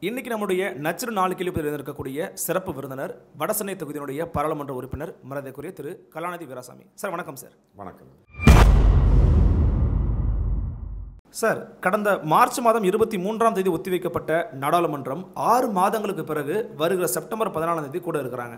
இன்னைக்கு நம்முடைய நச்சிரு நாலு கிலோபதியில் இருக்கக்கூடிய சிறப்பு விருந்தினர் வடசென்னை தொகுதியினுடைய பாராளுமன்ற உறுப்பினர் மரியாதைக்குரிய திரு கலாநிதி வீராசாமி சார் வணக்கம் சார் வணக்கம் சார் கடந்த மார்ச் மாதம் இருபத்தி மூன்றாம் தேதி ஒத்திவைக்கப்பட்ட நாடாளுமன்றம் ஆறு மாதங்களுக்கு பிறகு வருகிற செப்டம்பர் பதினாலாம் தேதி கூட இருக்கிறாங்க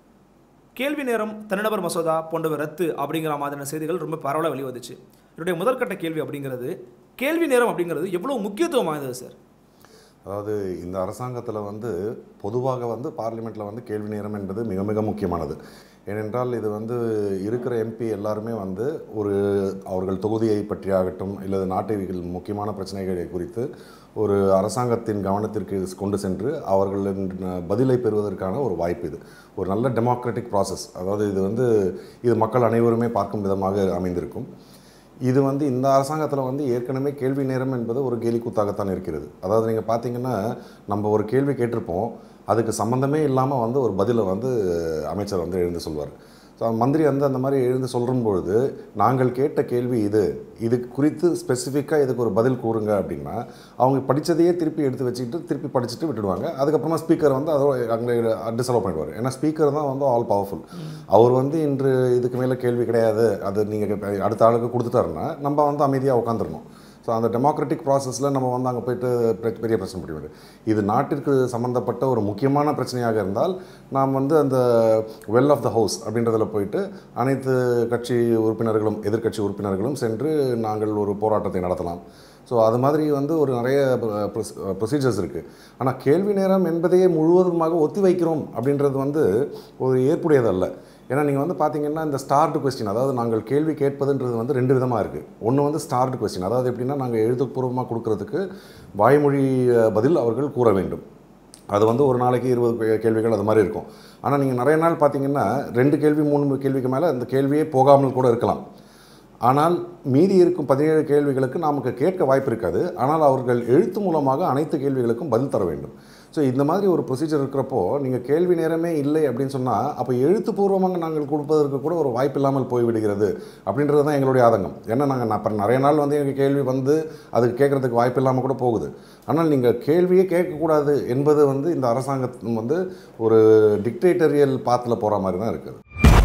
கேள்வி நேரம் தனிநபர் மசோதா போன்றவை ரத்து அப்படிங்கிற மாதிரியான செய்திகள் ரொம்ப பரவலாக வெளிவந்துச்சு என்னுடைய முதற்கட்ட கேள்வி அப்படிங்கிறது கேள்வி நேரம் அப்படிங்கிறது எவ்வளோ முக்கியத்துவம் வாய்ந்தது சார் அதாவது இந்த அரசாங்கத்தில் வந்து பொதுவாக வந்து பார்லிமெண்ட்டில் வந்து கேள்வி நேரம் என்பது மிக மிக முக்கியமானது ஏனென்றால் இது வந்து இருக்கிற எம்பி எல்லாருமே வந்து ஒரு அவர்கள் தொகுதியை பற்றியாகட்டும் இல்லது நாட்டில் முக்கியமான பிரச்சனைகளை குறித்து ஒரு அரசாங்கத்தின் கவனத்திற்கு கொண்டு சென்று அவர்களின் பதிலை பெறுவதற்கான ஒரு வாய்ப்பு இது ஒரு நல்ல டெமோக்ராட்டிக் ப்ராசஸ் அதாவது இது வந்து இது மக்கள் அனைவருமே பார்க்கும் விதமாக அமைந்திருக்கும் இது வந்து இந்த அரசாங்கத்தில் வந்து ஏற்கனவே கேள்வி நேரம் என்பது ஒரு கேலி கூத்தாகத்தான் இருக்கிறது அதாவது நீங்கள் பார்த்தீங்கன்னா நம்ம ஒரு கேள்வி கேட்டிருப்போம் அதுக்கு சம்மந்தமே இல்லாமல் வந்து ஒரு பதிலை வந்து அமைச்சர் வந்து எழுந்து சொல்வார் ஸோ மந்திரி வந்து அந்த மாதிரி எழுந்து சொல்லும் பொழுது நாங்கள் கேட்ட கேள்வி இது இது குறித்து ஸ்பெசிஃபிக்காக இதுக்கு ஒரு பதில் கூறுங்க அப்படின்னா அவங்க படித்ததையே திருப்பி எடுத்து வச்சுக்கிட்டு திருப்பி படிச்சுட்டு விட்டுடுவாங்க அதுக்கப்புறமா ஸ்பீக்கர் வந்து அதோ அங்கே டிசலோ பண்ணிடுவார் ஏன்னா ஸ்பீக்கர் தான் வந்து ஆல் பவர்ஃபுல் அவர் வந்து இன்று இதுக்கு மேலே கேள்வி கிடையாது அது நீங்கள் அடுத்த ஆளுக்கு கொடுத்துட்டாருன்னா நம்ம வந்து அமைதியாக உட்காந்துடணும் ஸோ அந்த டெமோக்ராட்டிக் ப்ராசஸில் நம்ம வந்து அங்கே போயிட்டு பெ- பெரிய பிரச்சனை பண்ண முடியாது இது நாட்டிற்கு சம்மந்தப்பட்ட ஒரு முக்கியமான பிரச்சனையாக இருந்தால் நாம் வந்து அந்த வெல் ஆஃப் த ஹவுஸ் அப்படின்றதுல போயிட்டு அனைத்து கட்சி உறுப்பினர்களும் எதிர்க்கட்சி உறுப்பினர்களும் சென்று நாங்கள் ஒரு போராட்டத்தை நடத்தலாம் ஸோ அது மாதிரி வந்து ஒரு நிறைய ப்ரொசீஜர்ஸ் இருக்குது ஆனால் கேள்வி நேரம் என்பதையே முழுவதுமாக ஒத்தி வைக்கிறோம் அப்படின்றது வந்து ஒரு ஏற்புடையதல்ல ஏன்னா நீங்கள் வந்து பார்த்தீங்கன்னா இந்த ஸ்டார்டு கொஸ்டின் அதாவது நாங்கள் கேள்வி கேட்பதுன்றது வந்து ரெண்டு விதமாக இருக்குது ஒன்று வந்து ஸ்டார்டு கொஸ்டின் அதாவது எப்படின்னா நாங்கள் எழுத்துப்பூர்வமாக கொடுக்கறதுக்கு வாய்மொழி அஹ், பதில் அவர்கள் கூற வேண்டும் அது வந்து ஒரு நாளைக்கு இருபது கே- கேள்விகள் அது மாதிரி இருக்கும் ஆனால் நீங்கள் நிறைய நாள் பார்த்தீங்கன்னா ரெண்டு கேள்வி மூணு கேள்விக்கு மேலே அந்த கேள்வியே போகாமல் கூட இருக்கலாம் ஆனால் மீதி இருக்கும் பதினேழு கேள்விகளுக்கு நமக்கு கேட்க வாய்ப்பு இருக்காது ஆனால் அவர்கள் எழுத்து மூலமாக அனைத்து கேள்விகளுக்கும் பதில் தர வேண்டும் ஸோ இந்த மாதிரி ஒரு ப்ரொசீஜர் இருக்கிறப்போ நீங்கள் கேள்வி நேரமே இல்லை அப்படின்னு சொன்னால் அப்போ எழுத்துப்பூர்வமாக நாங்கள் கொடுப்பதற்கு கூட ஒரு வாய்ப்பு இல்லாமல் போய்விடுகிறது அப்படின்றது தான் எங்களுடைய ஆதங்கம் ஏன்னா நாங்கள் நான் இப்போ நிறைய நாள் வந்து எங்கள் கேள்வி வந்து அதுக்கு கேட்குறதுக்கு வாய்ப்பு இல்லாமல் கூட போகுது ஆனால் நீங்கள் கேள்வியே கேட்கக்கூடாது என்பது வந்து இந்த அரசாங்கம் வந்து ஒரு டிக்டேட்டரியல் பாத்தில் போகிற மாதிரி தான் இருக்குது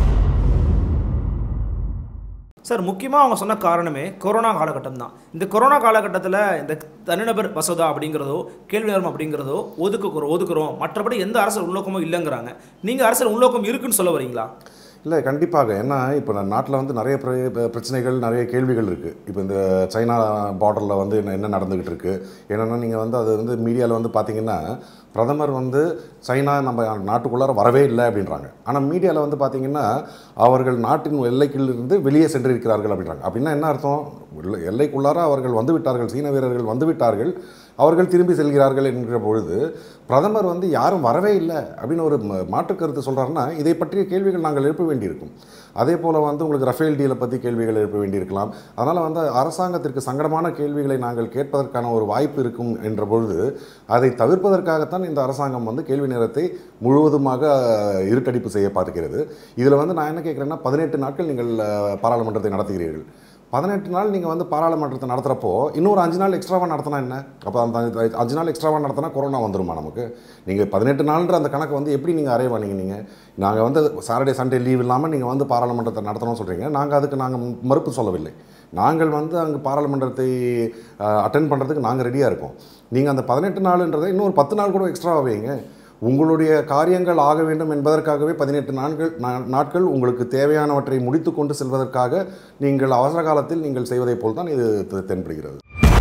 சார் முக்கியமாக அவங்க சொன்ன காரணமே கொரோனா காலகட்டம் தான் இந்த கொரோனா காலகட்டத்தில் இந்த தனிநபர் மசோதா அப்படிங்கிறதோ கேள்வி நேரம் அப்படிங்கிறதோ ஒதுக்குறோம் ஒதுக்குறோம் மற்றபடி எந்த அரசியல் உள்நோக்கமும் இல்லைங்கிறாங்க நீங்கள் அரசியல் உள்நோக்கம் இருக்குன்னு சொல்ல வரீங்களா இல்லை கண்டிப்பாக ஏன்னா இப்போ நாட்டில் வந்து நிறைய பிர- ப- பிரச்சனைகள் நிறைய கேள்விகள் இருக்குது இப்போ இந்த சைனா பார்டரில் வந்து என்ன என்ன நடந்துக்கிட்டு இருக்குது என்னென்னா நீங்கள் வந்து அது வந்து மீடியாவில் வந்து பார்த்தீங்கன்னா பிரதமர் வந்து சைனா நம்ம நாட்டுக்குள்ளார வரவே இல்லை அப்படின்றாங்க ஆனால் மீடியாவில் வந்து பார்த்தீங்கன்னா அவர்கள் நாட்டின் எல்லைக்குள்ளிருந்து வெளியே சென்றிருக்கிறார்கள் அப்படின்றாங்க அப்படின்னா என்ன அர்த்தம் எல்லை- எல்லைக்குள்ளார அவர்கள் வந்து விட்டார்கள் சீன வீரர்கள் வந்து விட்டார்கள் அவர்கள் திரும்பி செல்கிறார்கள் என்கிற பொழுது பிரதமர் வந்து யாரும் வரவே இல்லை அப்படின்னு ஒரு ம- மாற்றுக் கருத்து சொல்கிறாருன்னா இதை பற்றிய கேள்விகள் நாங்கள் எழுப்ப வேண்டியிருக்கும் அதே போல் வந்து உங்களுக்கு ரஃபேல் டீலை பற்றி கேள்விகள் எழுப்ப வேண்டியிருக்கலாம் அதனால் வந்து அரசாங்கத்திற்கு சங்கடமான கேள்விகளை நாங்கள் கேட்பதற்கான ஒரு வாய்ப்பு இருக்கும் என்ற பொழுது அதை தவிர்ப்பதற்காகத்தான் இந்த அரசாங்கம் வந்து கேள்வி நேரத்தை முழுவதுமாக அஹ், இருட்டடிப்பு செய்ய பார்க்கிறது இதில் வந்து நான் என்ன கேட்குறேன்னா பதினெட்டு நாட்கள் நீங்கள் அஹ், பாராளுமன்றத்தை நடத்துகிறீர்கள் பதினெட்டு நாள் நீங்கள் வந்து பாராளுமன்றத்தை நடத்துகிறப்போ இன்னொரு அஞ்சு நாள் எக்ஸ்ட்ராவாக நடத்தினா என்ன அப்போ அந்த அஞ்சு- அஞ்சு நாள் எக்ஸ்ட்ராவாக நடத்தினா கொரோனா வந்துருமா நமக்கு நீங்கள் பதினெட்டு நாள்ன்ற அந்த கணக்கு வந்து எப்படி நீங்கள் அரைவ் பண்ணீங்க நீங்கள் நாங்கள் வந்து சாட்டர்டே சண்டே லீவ் இல்லாமல் நீங்கள் வந்து பாராளுமன்றத்தை நடத்தணும்னு சொல்கிறீங்க நாங்கள் அதுக்கு நாங்கள் மறுப்பு சொல்லவில்லை நாங்கள் வந்து அங்கே பாராளுமன்றத்தை அட்டன் பண்ணுறதுக்கு நாங்கள் ரெடியாக இருக்கோம் நீங்கள் அந்த பதினெட்டு நாளுன்றதை இன்னொரு பத்து நாள் கூட எக்ஸ்ட்ராவாக வைங்க உங்களுடைய காரியங்கள் ஆக வேண்டும் என்பதற்காகவே பதினெட்டு நாட்கள் நா- நாட்கள் உங்களுக்கு தேவையானவற்றை முடித்து கொண்டு செல்வதற்காக நீங்கள் அவசர காலத்தில் நீங்கள் செய்வதைப் போல் தான் இது தெ- தென்படுகிறது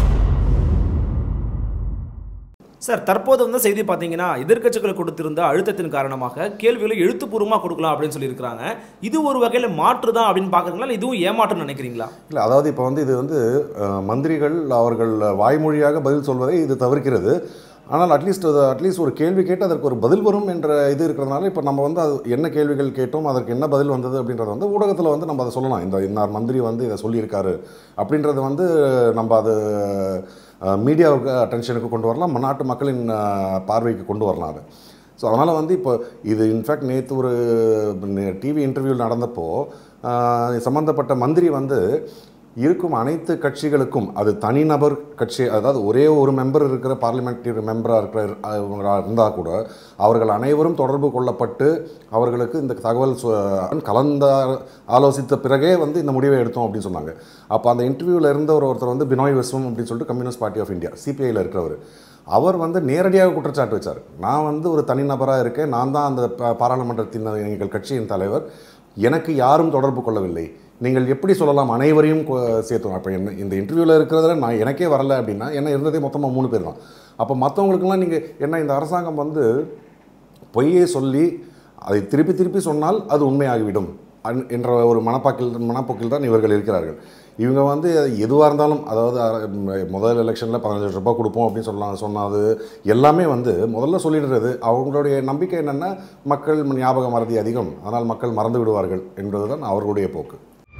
சார் தற்போது வந்து செய்தி பார்த்தீங்கன்னா எதிர்க்கட்சிகள் கொடுத்திருந்த அழுத்தத்தின் காரணமாக கேள்விகளை எழுத்துப்பூர்வமாக கொடுக்கலாம் அப்படின்னு சொல்லியிருக்கிறாங்க இது ஒரு வகையில் மாற்று தான் அப்படின்னு பார்க்குறீங்களா இல்லை இதுவும் ஏமாற்றுன்னு நினைக்கிறீங்களா இல்லை அதாவது இப்போ வந்து இது வந்து அஹ், மந்திரிகள் அவர்கள் வாய்மொழியாக பதில் சொல்வதை இது தவிர்க்கிறது ஆனால் அட்லீஸ்ட் அது அட்லீஸ்ட் ஒரு கேள்வி கேட்டு அதற்கு ஒரு பதில் வரும் என்ற இது இருக்கிறதுனால இப்போ நம்ம வந்து அது என்ன கேள்விகள் கேட்டோம் அதற்கு என்ன பதில் வந்தது அப்படின்றத வந்து ஊடகத்தில் வந்து நம்ம அதை சொல்லலாம் இந்த இன்னார் மந்திரி வந்து இதை சொல்லியிருக்காரு அப்படின்றது வந்து நம்ம அது மீடியாவுக்கு அட்டென்ஷனுக்கு கொண்டு வரலாம் நாட்டு மக்களின் அஹ், பார்வைக்கு கொண்டு வரலாம் அது ஸோ அதனால் வந்து இப்போ இது இன்ஃபேக்ட் நேற்று ஒரு டிவி இன்டர்வியூவில் நடந்தப்போ ஆஹ், சம்மந்தப்பட்ட மந்திரி வந்து இருக்கும் அனைத்து கட்சிகளுக்கும் அது தனிநபர் கட்சி அதாவது ஒரே ஒரு மெம்பர் இருக்கிற பார்லிமெண்டரி மெம்பராக இருக்கிற இருந்தால் கூட அவர்கள் அனைவரும் தொடர்பு கொள்ளப்பட்டு அவர்களுக்கு இந்த தகவல் சொ- கலந்த ஆலோசித்த பிறகே வந்து இந்த முடிவை எடுத்தோம் அப்படின்னு சொன்னாங்க அப்போ அந்த இன்டர்வியூவில் இருந்தவர் ஒருத்தர் வந்து பினாய் விஸ்வம் அப்படின்னு சொல்லிட்டு கம்யூனிஸ்ட் பார்ட்டி ஆஃப் இந்தியா சிபிஐயில் இருக்கிறவர் அவர் வந்து நேரடியாக குற்றச்சாட்டு வச்சார் நான் வந்து ஒரு தனிநபராக இருக்கேன் நான் தான் அந்த பா- பாராளுமன்றத்தின் எங்கள் கட்சியின் தலைவர் எனக்கு யாரும் தொடர்பு கொள்ளவில்லை நீங்கள் எப்படி சொல்லலாம் அனைவரையும் கொ- சேர்த்தோம் அப்போ என்ன இந்த இன்டர்வியூவில் இருக்கிறதுல நான் எனக்கே வரல அப்படின்னா என்ன இருந்ததே மொத்தமாக மூணு பேர் தான் அப்போ மற்றவங்களுக்கெல்லாம் நீங்கள் என்ன இந்த அரசாங்கம் வந்து பொய்யை சொல்லி அதை திருப்பி திருப்பி சொன்னால் அது உண்மையாகிவிடும் அன்- என்ற ஒரு மனப்பாக்கில் மனப்போக்கில் தான் இவர்கள் இருக்கிறார்கள் இவங்க வந்து எதுவாக இருந்தாலும் அதாவது அஹ், ம- முதல் எலெக்ஷனில் பதினஞ்சு லட்ச ரூபாய் கொடுப்போம் அப்படின்னு சொல்லலாம் சொன்னது எல்லாமே வந்து முதல்ல சொல்லிடுறது அவங்களுடைய நம்பிக்கை என்னென்னா மக்கள் ஞாபக மறதி அதிகம் அதனால் மக்கள் மறந்து விடுவார்கள் என்பதுதான் அவர்களுடைய போக்கு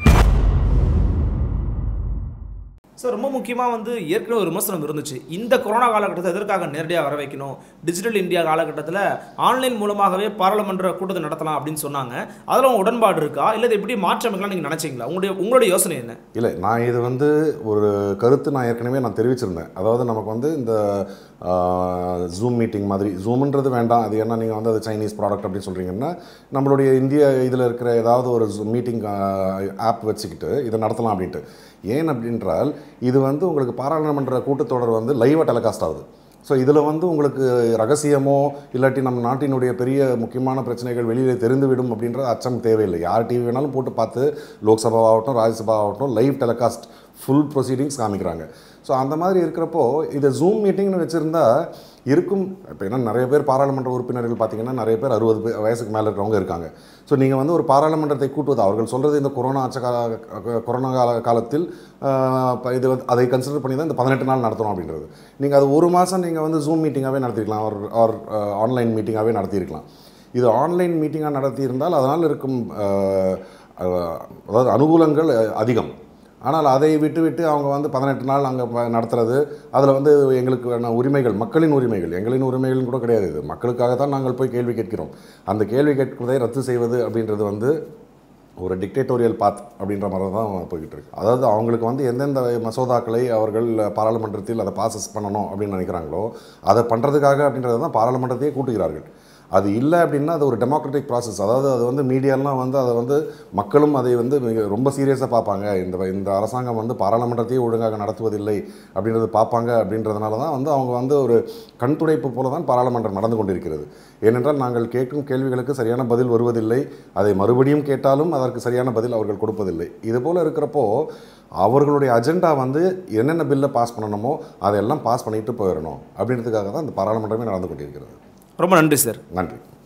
சார் ரொம்ப முக்கியமாக வந்து ஏற்கனவே ஒரு விமர்சனம் இருந்துச்சு இந்த கொரோனா காலகட்டத்தை எதற்காக நேரடியாக வர வைக்கணும் டிஜிட்டல் இந்தியா காலகட்டத்தில் ஆன்லைன் மூலமாகவே பாராளுமன்ற கூட்டத்தை நடத்தலாம் அப்படின்னு சொன்னாங்க அதில் உங்க உடன்பாடு இருக்கா இல்லை இதை எப்படி மாற்றமைக்கலாம் நீங்கள் நினைச்சீங்களா உங்களுடைய உங்களுடைய யோசனை என்ன இல்லை நான் இது வந்து ஒரு கருத்து நான் ஏற்கனவே நான் தெரிவிச்சிருந்தேன் அதாவது நமக்கு வந்து இந்த ஜூம் மீட்டிங் மாதிரி ஜூம்ன்றது வேண்டாம் அது என்ன நீங்கள் வந்து அது சைனீஸ் ப்ராடக்ட் அப்படின்னு சொல்கிறீங்கன்னா நம்மளுடைய இந்திய இதில் இருக்கிற ஏதாவது ஒரு மீட்டிங் ஆப் வச்சுக்கிட்டு இதை நடத்தலாம் அப்படின்ட்டு ஏன் அப்படின்றால் இது வந்து உங்களுக்கு பாராளுமன்ற கூட்டத்தொடர் வந்து லைவாக டெலிகாஸ்ட் ஆகுது ஸோ இதில் வந்து உங்களுக்கு ரகசியமோ இல்லாட்டி நம்ம நாட்டினுடைய பெரிய முக்கியமான பிரச்சனைகள் வெளியில் தெரிந்துவிடும் அப்படின்ற அச்சம் தேவையில்லை யார் டிவி வேணாலும் போட்டு பார்த்து லோக்சபா ஆகட்டும் ராஜ்யசபா ஆகட்டும் லைவ் டெலிகாஸ்ட் ஃபுல் ப்ரொசீடிங்ஸ் காமிக்கிறாங்க ஸோ அந்த மாதிரி இருக்கிறப்போ இதை ஜூம் மீட்டிங்னு வச்சுருந்தா இருக்கும் இப்போ ஏன்னா நிறைய பேர் பாராளுமன்ற உறுப்பினர்கள் பார்த்தீங்கன்னா நிறைய பேர் அறுபது பேர் வயசுக்கு மேலே இருக்கிறவங்க இருக்காங்க ஸோ நீங்கள் வந்து ஒரு பாராளுமன்றத்தை கூட்டுவது அவர்கள் சொல்கிறது இந்த கொரோனா ஆட்சி கால கொரோனா கால காலத்தில் ஆஹ், இப்ப இது வந்து அதை கன்சிடர் பண்ணி தான் இந்த பதினெட்டு நாள் நடத்தணும் அப்படின்றது நீங்கள் அது ஒரு மாதம் நீங்கள் வந்து ஜூம் மீட்டிங்காகவே நடத்திருக்கலாம் ஒரு ஆர் ஆன்லைன் மீட்டிங்காகவே நடத்தியிருக்கலாம் இது ஆன்லைன் மீட்டிங்காக நடத்தியிருந்தால் அதனால் இருக்கும் ஆஹ், ஆஹ், அதாவது அனுகூலங்கள் அதிகம் ஆனால் அதை விட்டு விட்டு அவங்க வந்து பதினெட்டு நாள் அங்கே நடத்துறது அதில் வந்து எங்களுக்கு வேண உரிமைகள் மக்களின் உரிமைகள் எங்களின் உரிமைகள் கூட கிடையாது இது மக்களுக்காக தான் நாங்கள் போய் கேள்வி கேட்கிறோம் அந்த கேள்வி கேட்பதை ரத்து செய்வது அப்படின்றது வந்து ஒரு டிக்டேட்டோரியல் பாத் அப்படின்ற மாதிரி தான் போய்கிட்டு இருக்கு அதாவது அவங்களுக்கு வந்து எந்தெந்த மசோதாக்களை அவர்கள் பாராளுமன்றத்தில் அதை பாசஸ் பண்ணணும் அப்படின்னு நினைக்கிறாங்களோ அதை பண்ணுறதுக்காக அப்படின்றது தான் பாராளுமன்றத்தையே கூட்டுகிறார்கள் அது இல்லை அப்படின்னா அது ஒரு டெமோக்ராட்டிக் ப்ராசஸ் அதாவது அது வந்து மீடியாலாம் வந்து அதை வந்து மக்களும் அதை வந்து மிக ரொம்ப சீரியஸாக பார்ப்பாங்க இந்த இந்த அரசாங்கம் வந்து பாராளுமன்றத்தையே ஒழுங்காக நடத்துவதில்லை அப்படின்றது பார்ப்பாங்க அப்படின்றதுனால தான் வந்து அவங்க வந்து ஒரு கண் துடைப்பு போல தான் பாராளுமன்றம் நடந்து கொண்டிருக்கிறது ஏனென்றால் நாங்கள் கேட்கும் கேள்விகளுக்கு சரியான பதில் வருவதில்லை அதை மறுபடியும் கேட்டாலும் அதற்கு சரியான பதில் அவர்கள் கொடுப்பதில்லை இது போல் இருக்கிறப்போ அவர்களுடைய அஜெண்டா வந்து என்னென்ன பில்லை பாஸ் பண்ணணுமோ அதையெல்லாம் பாஸ் பண்ணிட்டு போயிடணும் அப்படின்றதுக்காக தான் இந்த பாராளுமன்றமே நடந்து கொண்டிருக்கிறது ரொம்ப நன்றி சார் நன்றி